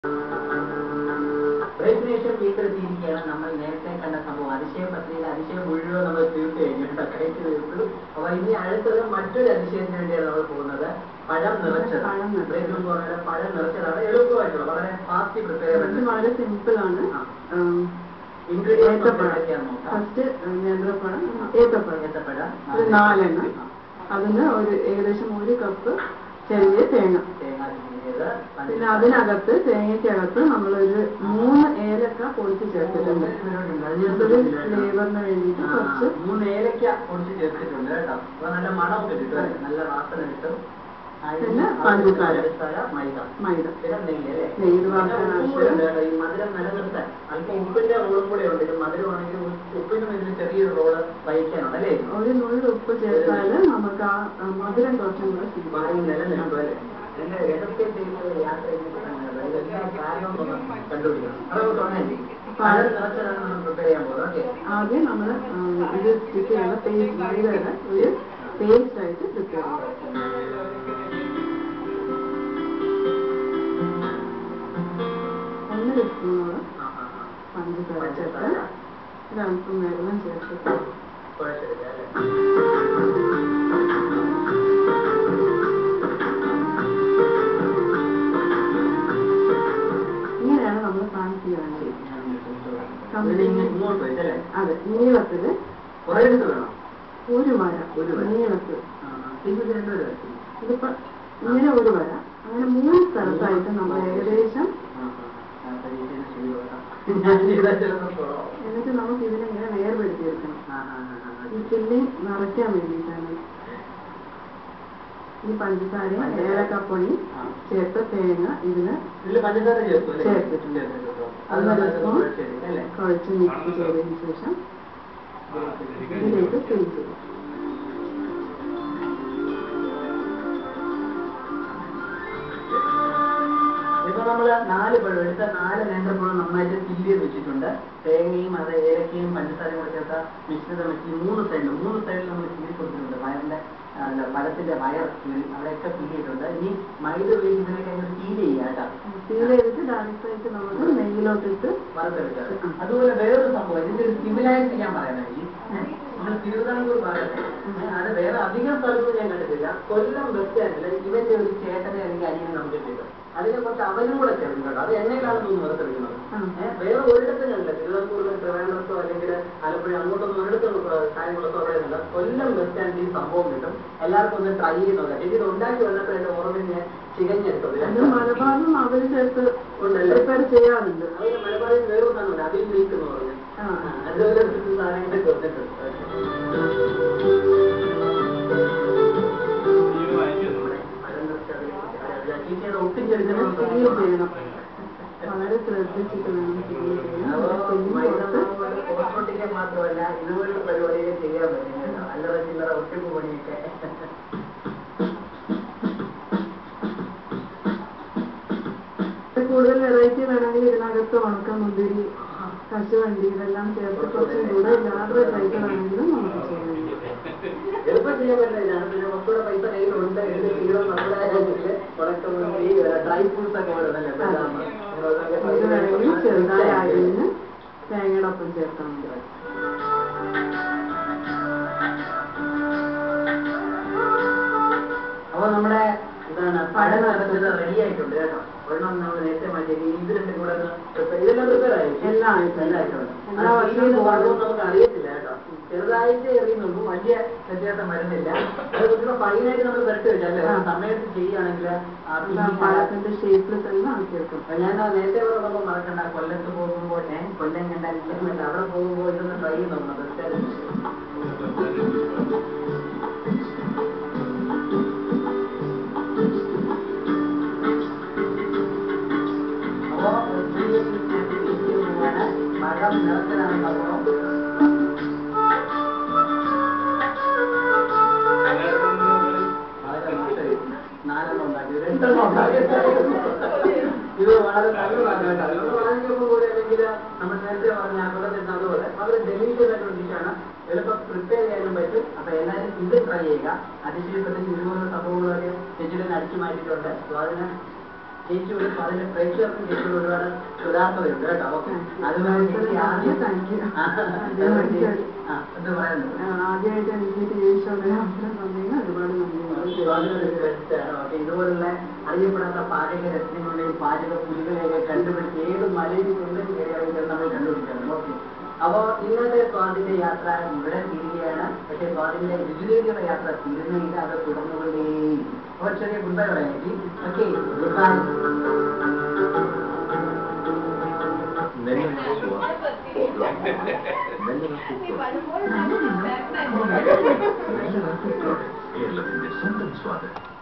ബ്രേക്കിനേഷൻ വീട്ടിലെത്തിയിരിക്കുകയാണ് നമ്മൾ നേരത്തെ കണ്ട സംഭവം അതിശയ പത്രികയിൽ അതിശയം മുഴുവൻ നമ്മൾ തീർത്ത് കഴിഞ്ഞു കേട്ടോ കഴിച്ച് തീർത്തു അപ്പൊ ഇനി അടുത്തത് മറ്റൊരു അതിശയത്തിന് വേണ്ടിയാണ് നമ്മൾ പോകുന്നത് പഴം നിറച്ചത് പഴം നിറച്ചത്. ബ്രേക്ക് റൂം പറഞ്ഞാൽ പഴം നിറച്ചതാണ് എളുപ്പമായിട്ടുള്ള വളരെ ഫാസ്റ്റ് പ്രിപ്പയർ ഇത് വളരെ സിമ്പിൾ ആണ് ആ. ഇൻഗ്രീഡിയൻസ് എന്തൊക്കെയാണെന്ന് നോക്കാം ഫസ്റ്റ് നേന്ത്രപ്പഴം ഏത്തപ്പഴം ഏത്തപ്പഴം ഒരു നാലെണ്ണം അതിന് ഒരു ഏകദേശം ഒരു കപ്പ് ചെറിയ തേങ്ങ തേങ്ങ ചിരകിയത്, പിന്നെ അതിനകത്ത് തേങ്ങയ്ക്കകത്ത് നമ്മളൊരു മൂന്ന് ഏലക്ക പൊടിച്ച് ചേർത്തിട്ടുണ്ട് അതൊരു ഫ്ലേവറിന് വേണ്ടിയിട്ട് ആ, കുറച്ച് മൂന്ന് ഏലക്ക പൊടിച്ച് ചേർത്തിട്ടുണ്ട് കേട്ടോ അപ്പൊ നല്ല മണമൊക്കെ കിട്ടും അല്ലേ? നല്ല വാസന കിട്ടും അതിന് പിന്നെ പഞ്ചസാര. പഞ്ചസാര മൈദ മൈദ പിന്നെ നെയ്യ് അല്ലേ? നെയ്യ് പിന്നെ വറുക്കാൻ ഉപ്പും ആവശ്യം. കൂടെ ഉണ്ട് കേട്ടോ. ഈ മധുരം നിലനിർത്താൻ അല്പം ഉപ്പിന്റെ റോളും കൂടെ ഉണ്ട് ഇത് മധുരമാണെങ്കിൽ ഉപ്പ്- ഉപ്പിനും ഇതിന് ചെറിയൊരു റോള് വഹിക്കാനുണ്ട് അല്ലേ ഒരു നുള്ളി ഉപ്പ് ചേർത്താൽ നമുക്ക് ആ ആ മധുരം കുറച്ചും കൂടെ സ്വീകരിക്കാം. വായു നിലനിൽക്കും അല്ലേ എന്റെ ഏതൊക്കെ ചെയ്യുന്നത് യാത്ര ചെയ്യുന്നത് ഇതെല്ലാം കാരണം ഒന്ന് കണ്ടുപിടിക്കണം അതൊക്കെ തുടങ്ങി പഴം നിറച്ചതാണ് നമ്മൾ പ്രിപ്പയർ ചെയ്യാൻ പോകുന്നത് ഓക്കെ ആദ്യം നമ്മൾ ഇത് സ്റ്റിക്ക് ചെയ്യുന്ന പേസ്റ്റ് മൈദയുടെ ഒരു പേസ്റ്റ് ആയിട്ട് പ്രിപ്പയർ ചെയ്യാം ഒന്നര സ്പൂണോളം പഞ്ചസാര ചേർത്ത് ഒരല്പം വെള്ളം ചേർത്തിട്ട് കുഴച്ചെടുക്കുക അല്ലേ ഇങ്ങനെയാണ് നമ്മൾ പാൻസി വേണ്ടത് ഇതിലിങ്ങനെ ഇങ്ങോട്ട് വെച്ചല്ലേ അതെ നീളത്തിൽ കുറേ എടുത്ത് വേണം ഒരു വര ഒരു വര. നീളത്തിൽ ആ, ആ. പിന്നെ ഇത് രണ്ടുപേരും വെച്ചു ഇതിപ്പോ ഇങ്ങനെ ഒരു വര അങ്ങനെ മൂന്ന് സ്ഥലത്തായിട്ട് നമ്മൾ ഏകദേശം എന്നിട്ട് നമുക്ക് ഇതിനെ ഇങ്ങനെ വേർപെടുത്തി എടുക്കണം ഈ ഫില്ലിങ് നിറയ്ക്കാൻ വേണ്ടിയിട്ടാണ് ഈ പഞ്ചസാരയും ഏലക്കപ്പൊടി ചേർത്ത തേങ്ങ ഇതിന് പഞ്ചസാര ചേർത്തു അല്ലേ? ചേർത്തിട്ടുണ്ട്. ചേർത്തിട്ടുണ്ട്. അത് ഒന്നര നന്നായിട്ട് സ്പൂൺ കുഴച്ചെടുക്കുക അല്ലേ? കുഴച്ച് മിക്സ് ചെയ്തതിന് ശേഷം ഇതിലേക്ക് ഫിൽ ചെയ്യും ഇപ്പൊ നമ്മള് നാല് പഴം എടുത്ത നാല് നേന്ത്രപ്പഴം നന്നായിട്ട് ഫില്ല് ചെയ്ത് വെച്ചിട്ടുണ്ട് തേങ്ങയും അത് ഏലക്കയും പഞ്ചസാരയും കൂടെ ചേർത്ത മിശ്രിതം വെച്ച് മൂന്ന് സൈഡിൽ മൂന്ന് സൈഡിൽ നമ്മൾ ഫില്ല് കൊടുത്തിട്ടുണ്ട് വയറിന്റെ ആ, അല്ല പഴത്തിന്റെ വയർ കീറി അവിടെയൊക്കെ ഫില്ല് ചെയ്തിട്ടുണ്ട് ഇനി മൈദ ഉപയോഗിച്ച് ഇതിനൊക്കെ അങ്ങ് ഫീൽ ചെയ്യുക കേട്ടോ ഫീൽ ചെയ്തിട്ട് ഡയറക്റ്റ് ആയിട്ട് നമുക്ക് നെയ്യിലോട്ടിട്ട് വറുത്തെടുക്കുക അതുപോലെ വേറൊരു സംഭവം ഇതിന്റെ ഒരു സിമിലാരിറ്റി ഞാൻ പറയാനായി നമ്മൾ തിരുവിതാംകൂർ ഭാഗത്ത് ഏ, അത് വേറെ അധികം സ്ഥലത്തും ഞാൻ കണ്ടിട്ടില്ല കൊല്ലം ബസ് സ്റ്റാൻഡിൽ ഇവന്റെ ഒരു ചേട്ടനെ അല്ലെങ്കിൽ അനിയനെ നമുക്ക് കിട്ടും അതിനെ കുറച്ച് അവനും കൂടെ ചേർക്കും കേട്ടോ അത് എണ്ണയിലാണ് തോന്നുന്നു വറുത്തെടുക്കുന്നത് ആ. ഏ, വേറെ ഒരിടത്തും കണ്ടില്ല തിരുവിതാംകൂറിലും ട്രിവാൻഡ്രത്തോ അല്ലെങ്കിൽ ആലപ്പുഴ അങ്ങോട്ടൊന്നും ഒരിടത്തും കാര്യങ്ങളൊക്കെ പറയുന്നില്ല കൊല്ലം ബസ് സ്റ്റാൻഡിൽ ഈ സംഭവം കിട്ടും എല്ലാവർക്കും ഒന്ന് ട്രൈ ചെയ്ത് നോക്കാം ചേച്ചി ഇത് ഉണ്ടാക്കി വന്നപ്പോൾ എന്റെ ഓർമ്മ ഞാൻ ചികഞ്ഞെടുത്തത് അത് മലബാറിലും അവർ ചേർത്ത് ഉണ്ടല്ലേ? പ്രിപ്പയർ ചെയ്യാറുണ്ട് അതിന് മലബാറിൽ വേറൊരു സാധനമുണ്ട് അതിൽ ബ്രീക്ക് എന്ന് പറഞ്ഞു ആ. അതുപോലെ ഒരു സാധനങ്ങളൊക്കെ വന്നിട്ടുണ്ട് ഒട്ടും ഇതിനെ ഫീൽ ചെയ്യണം വളരെ ശ്രദ്ധിച്ചിട്ട് വേണം ഫീൽ ചെയ്യാൻ ഫില്ലിങ് കൊടുത്ത് കോസ്മെറ്റിക് മാത്രമല്ല ഇതുപോലുള്ള പരിപാടികൾ ചെയ്യാൻ പറ്റും കേട്ടോ അല്ലറ ചില്ലറ ഒട്ടിപ്പ് പണിയൊക്കെ കൂടുതൽ വെറൈറ്റി വേണമെങ്കിൽ ഇതിനകത്ത് ഉണക്ക മുന്തിരി കശുവണ്ടി ഇതെല്ലാം ചേർത്ത് കുറച്ചും കൂടെ ലാബറേറ്റ് ആയിട്ട് വേണമെങ്കിലും നമുക്ക് ചെയ്യാം എളുപ്പം ചെയ്യാൻ പറ്റില്ല ഇതാണ് പിന്നെ കുറച്ചുകൂടെ പൈസ കയ്യിലുണ്ട് എടുത്ത് ചെയ്യണം നമ്മുടെ രാജ്യത്തില് ഉണക്കമുന്തിരി ഡ്രൈ ഫ്രൂട്ട്സ് ഒക്കെ വേണമല്ലേ ബദാം ഇത് വേണമെങ്കിൽ ചെറുതായി അരിഞ്ഞ് തേങ്ങയുടെ ഒപ്പം ചേർത്താൽ മതി അപ്പൊ നമ്മുടെ എന്താണ് പഴം നിറച്ചത് റെഡി ആയിട്ടുണ്ട് കേട്ടോ ഒരെണ്ണം നമ്മൾ നേരത്തെ മാറ്റി ഇത് രണ്ടും കൂടെ ഒന്ന് prepare- ഇതെല്ലാം പ്രിപ്പയർ ആയി എല്ലാം ആയിട്ടുണ്ട്. എല്ലാം ആയിട്ടുണ്ട് എല്ലാ അത് വർഷവും ഇത് പോലെ. ഭാഗവും നമുക്ക് അറിയത്തില്ല കേട്ടോ ചെറുതായിട്ട് എറിയുന്നുള്ളൂ വലിയ വ്യത്യാസം വരുന്നില്ല അത് കുറച്ചുകൂടെ ഫൈനായിട്ട് നമ്മൾ വരട്ട് വെച്ചല്ലേ ആ. സമയത്ത് ചെയ്യുകയാണെങ്കിൽ ആ ആ പിന്നെ പഴത്തിന്റെ ഷേപ്പിൽ തന്നെ ആക്കി വെക്കും അപ്പൊ ഞാൻ നേരത്തെ പറഞ്ഞപ്പോൾ മറക്കണ്ട കൊല്ലത്ത് പോകുമ്പോൾ ഞാൻ കൊല്ലം കണ്ടാൽ അവിടെ പോകുമ്പോൾ ഇതൊന്ന് ട്രൈ ചെയ്ത് നോക്കണം തീർച്ചയായിട്ടും അപ്പോ ഒത്തിരി പോവാണ് മഴ നിറത്തിലാണ് സംഭവം വളരെ മോശമായി. നാലെണ്ണം ഉണ്ടാക്കി രണ്ടെണ്ണം ഉണ്ടാക്കി ഇത് വളരെ നല്ലതാണ് കേട്ടോ അതുകൊണ്ട് വളരെയൊക്കെ കൂടെ അല്ലെങ്കിൽ നമ്മൾ നേരത്തെ പറഞ്ഞ അപകടത്തിൽ അതുപോലെ വളരെ ഡെലീഷ്യസ് ആയിട്ടുള്ള ഡിഷാണ് എളുപ്പം പ്രിപ്പയർ ചെയ്യാനും പറ്റും അപ്പൊ എല്ലാവരും ഇത് ട്രൈ ചെയ്യുക അതിശയപ്പെട്ട് ഇതുപോലുള്ള സംഭവങ്ങളൊക്കെ ചെച്ചിടന്ന് അടിച്ചു മാറ്റിയിട്ടുണ്ട് അപ്പൊ അതിന് ചേച്ചിയോട് അതിന്റെ പ്രേക്ഷകർക്കും ചേച്ചിയോട് ഒരുപാട് ഉദാഹരണതയുണ്ട് കേട്ടോ ഓക്കെ അതുമായി ചേച്ചി ആദ്യം താങ്ക് യു ആ, അതുമായി ചേച്ചി- ആ, എന്ത് പറയുന്നു ആദ്യമായിട്ട് എനിക്ക് ടി വി ഷോയുടെ അവസരം തന്നതിന് ഒരുപാട് നന്ദിയുണ്ട് ഓക്കെ ഇതുപോലുള്ള അറിയപ്പെടാത്ത പാചക രത്നങ്ങളുടെയും പാചക പുലികളെയൊക്കെ കണ്ടുപിടിച്ച് ഏത് മലയിൽ കൊണ്ട് കയറിയാലും നമ്മൾ കണ്ടുപിടിക്കണം ഓക്കെ അപ്പോ ഇന്നത്തെ സ്വാതിന്റെ യാത്ര ഇവിടെ തീരുകയാണ് പക്ഷേ സ്വാതിന്റെ രുചിതയുടെ യാത്ര തീരുന്നില്ല അത് തുടർന്നുകൊണ്ടേയിരിക്കും അപ്പോൾ ചെറിയ ഗുഡ് ബൈ പറയാം okay good bye Nella sua nella cultura nella cultura e la dimensione del suado